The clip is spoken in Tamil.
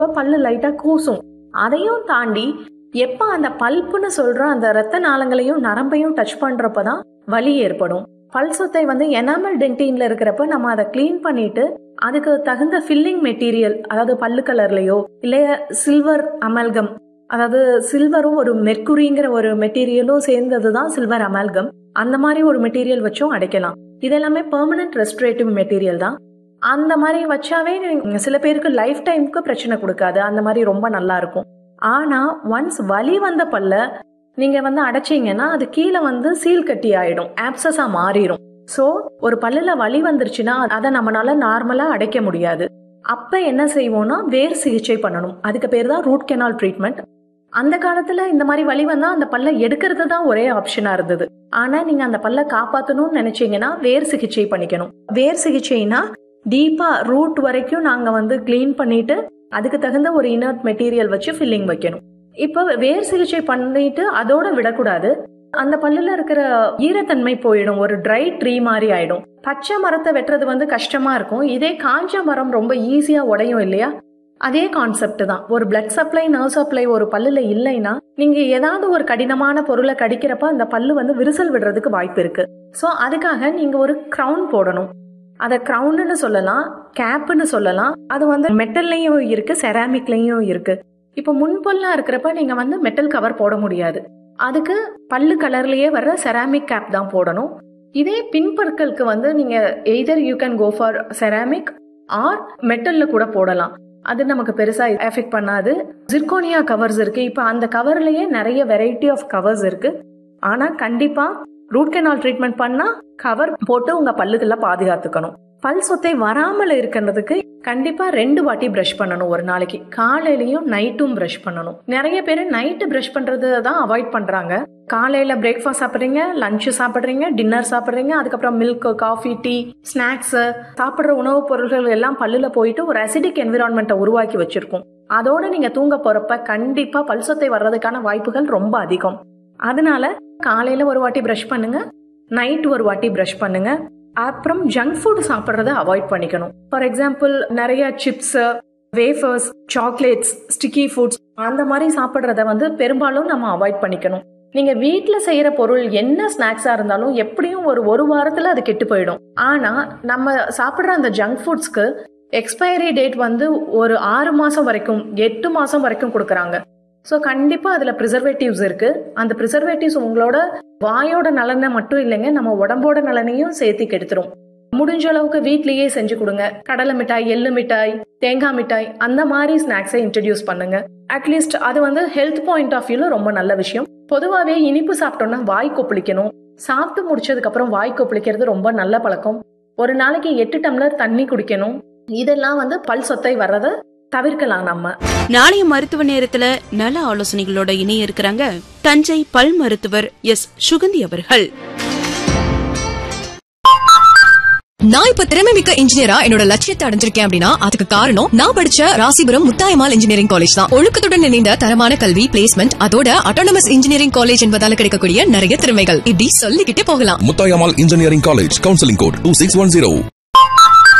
இப்போ பல்லு லைட்டா கூசும் அதையும் தாண்டி எப்ப அந்த பல்ப்புன்னு சொல்ற அந்த ரத்த நாளங்களையும் நரம்பையும் டச் பண்றப்பதான் வலி ஏற்படும் பல் சொத்தை வந்து எனாமல் டென்டின்ல இருக்கிறப்ப நம்ம அதை க்ளீன் பண்ணிட்டு அதுக்கு தகுந்த ஃபில்லிங் மெட்டீரியல் அதாவது பல்லு கலர்லயோ இல்லைய சில்வர் அமல்கம் அதாவது சில்வரும் ஒரு மெர்க்குரிங்கிற ஒரு மெட்டீரியலும் சேர்ந்தது தான் சில்வர் அமல்கம் அந்த மாதிரி ஒரு மெட்டீரியல் வச்சும் அடைக்கலாம் இது எல்லாமே பெர்மனன்ட் ரெஸ்டரேட்டிவ் மெட்டீரியல் தான் அந்த மாதிரி வச்சாவே நீங்க- சில பேருக்கு லைஃப் டைமுக்கு பிரச்சனை கொடுக்காது அந்த மாதிரி ரொம்ப நல்லா இருக்கும் ஆனா ஒன்ஸ் வலி வந்த பல்ல நீங்க வந்து அடைச்சீங்கன்னா அது கீழே வந்து சீல் கட்டி ஆயிடும் ஆப்சஸா மாறிடும் சோ ஒரு பல்லுல வலி வந்துருச்சுன்னா அதை நம்மளால நார்மலா அடைக்க முடியாது அப்ப என்ன செய்வோம்னா வேர் சிகிச்சை பண்ணணும் அதுக்கு பேர் தான் ரூட் கெனால் ட்ரீட்மெண்ட் அந்த காலத்துல இந்த மாதிரி வலி வந்தா அந்த பல்ல எடுக்கிறது தான் ஒரே ஆப்ஷனா இருந்தது ஆனா நீங்க அந்த பல்ல காப்பாத்தணும்னு நினைச்சீங்கன்னா வேர் சிகிச்சை பண்ணிக்கணும் வேர் சிகிச்சைனா டீப்பா ரூட் வரைக்கும் நாங்க வந்து க்ளீன் பண்ணிட்டு அதுக்கு தகுந்த ஒரு இனர்ட் மெட்டீரியல் வச்சு ஃபில்லிங் வைக்கணும் இப்போ வேர் சிகிச்சை பண்ணிட்டு அதோட விடக்கூடாது அந்த பல்லுல இருக்கிற ஈரத்தன்மை போயிடும் ஒரு ட்ரை ட்ரீ மாதிரி ஆயிடும் பச்சை மரத்தை வெட்டுறது வந்து கஷ்டமா இருக்கும் இதே காஞ்ச மரம் ரொம்ப ஈஸியா உடையும் இல்லையா அதே கான்செப்ட் தான் ஒரு பிளட் சப்ளை நர்வ் சப்ளை ஒரு பல்லுல இல்லைன்னா நீங்க ஏதாவது ஒரு கடினமான பொருளை கடிக்கிறப்ப அந்த பல்லு வந்து விரிசல் விடுறதுக்கு வாய்ப்பு இருக்கு சோ அதுக்காக நீங்க ஒரு கிரவுன் போடணும் அத கிரவுன்னு சொல்லலாம் கேப்னு சொல்லலாம் அது வந்து மெட்டல்லையும் இருக்கு செராமிக்லயும் இருக்கு இப்போ முன்பொல்லாம் இருக்கிறப்ப நீங்க வந்து மெட்டல் கவர் போட முடியாது அதுக்கு பல்லு கலர்லயே வர்ற செராமிக் கேப் தான் போடணும் இதே பின்பற்களுக்கு வந்து நீங்க either you can go for ceramic or மெட்டல்ல கூட போடலாம் அது நமக்கு பெருசா எஃபெக்ட் பண்ணாது ஜிர்கோனியா கவர்ஸ் இருக்கு இப்போ அந்த கவர்லயே நிறைய வெரைட்டி ஆஃப் கவர்ஸ் இருக்கு ஆனா கண்டிப்பா ரூட் கெனால் ட்ரீட்மெண்ட் பண்ணா கவர் போட்டு உங்க பல்லுகளை பாதுகாத்துக்கணும் பல் சொத்தை வராமல் இருக்கிறதுக்கு கண்டிப்பா ரெண்டு வாட்டி பிரஷ் பண்ணணும் ஒரு நாளைக்கு காலையிலயும் நைட்டும் பிரஷ் பண்ணணும் நிறைய பேர் நைட்டு பிரஷ் பண்றது தான் அவாய்ட் பண்றாங்க காலையில பிரேக்ஃபாஸ்ட் சாப்பிடுறீங்க லஞ்ச் சாப்பிடுறீங்க டின்னர் சாப்பிடுறீங்க அதுக்கப்புறம் மில்க் காஃபி டீ ஸ்நாக்ஸ் சாப்பிடுற உணவுப் பொருட்கள் எல்லாம் பல்லுல போயிட்டு ஒரு அசிடிக் என்விரான்மெண்ட்டை உருவாக்கி வச்சிருக்கும் அதோட நீங்க தூங்க போறப்ப கண்டிப்பா பல் சொத்தை வர்றதுக்கான வாய்ப்புகள் ரொம்ப அதிகம் அதனால காலையில ஒரு வாட்டி பிரஷ் பண்ணுங்க நைட் ஒரு வாட்டி பிரஷ் பண்ணுங்க அப்புறம் ஜங்க் ஃபுட் சாப்பிட்றத அவாய்ட் பண்ணிக்கணும் ஃபார் எக்ஸாம்பிள் நிறைய chips wafers chocolates sticky foods அந்த மாதிரி சாப்பிட்றத வந்து பெரும்பாலும் நம்ம அவாய்ட் பண்ணிக்கணும் நீங்க வீட்ல செய்யற பொருள் என்ன ஸ்நாக்ஸா இருந்தாலும் எப்படியும் ஒரு ஒரு வாரத்துல அது கெட்டு போயிடும் ஆனா நம்ம சாப்பிடுற அந்த ஜங்க் ஃபுட்ஸ்க்கு எக்ஸ்பைரி டேட் வந்து ஒரு ஆறு மாசம் வரைக்கும் எட்டு மாசம் வரைக்கும் கொடுக்கறாங்க ஸோ கண்டிப்பா அதுல ப்ரிசர்வேட்டிவ்ஸ் இருக்கு அந்த ப்ரிசர்வேட்டிவ்ஸ் உங்களோட வாயோட நலனை மட்டும் இல்லைங்க நம்ம உடம்போட நலனையும் சேர்த்து கெடுத்துரும் முடிஞ்ச அளவுக்கு வீட்லயே செஞ்சு கொடுங்க கடலை மிட்டாய் எள்ளு மிட்டாய் தேங்காய் மிட்டாய் அந்த மாதிரி ஸ்நாக்ஸை இன்ட்ரடியூஸ் பண்ணுங்க அட்லீஸ்ட் அது வந்து ஹெல்த் பாயிண்ட் ஆஃப் வியூல ரொம்ப நல்ல விஷயம் பொதுவாகவே இனிப்பு சாப்பிட்டோம்னா வாய் கொப்பளிக்கணும் சாப்பிட்டு முடிச்சதுக்கு அப்புறம் வாய் கொப்பளிக்கிறது ரொம்ப நல்ல பழக்கம் ஒரு நாளைக்கு எட்டு டம்ளர் தண்ணி குடிக்கணும் இதெல்லாம் வந்து பல் சொத்தை வர்றதை தவிர்க்கலாம் நம்ம நாளைய மருத்துவ நேரத்துல நல ஆலோசனைகளோட இணைய இருக்கிறாங்க தஞ்சை பல் மருத்துவர் எஸ் சுகந்தி அவர்கள் நான் இப்ப திறமை மிக்க இன்ஜினியரா என்னோட லட்சியத்தை அடைஞ்சிருக்கேன் அப்படின்னா அதுக்கு காரணம் நான் படிச்ச ராசிபுரம் முத்தாயமால் இன்ஜினியரிங் காலேஜ் தான் ஒழுக்கத்துடன் இணைந்த தரமான கல்வி பிளேஸ்மெண்ட் அதோட அட்டானமஸ் இன்ஜினியரிங் காலேஜ் என்பதால கிடைக்கக்கூடிய நிறைய திறமைகள் இப்படி சொல்லிக்கிட்டே போகலாம் Muthayammal engineering college counselling code two six one zero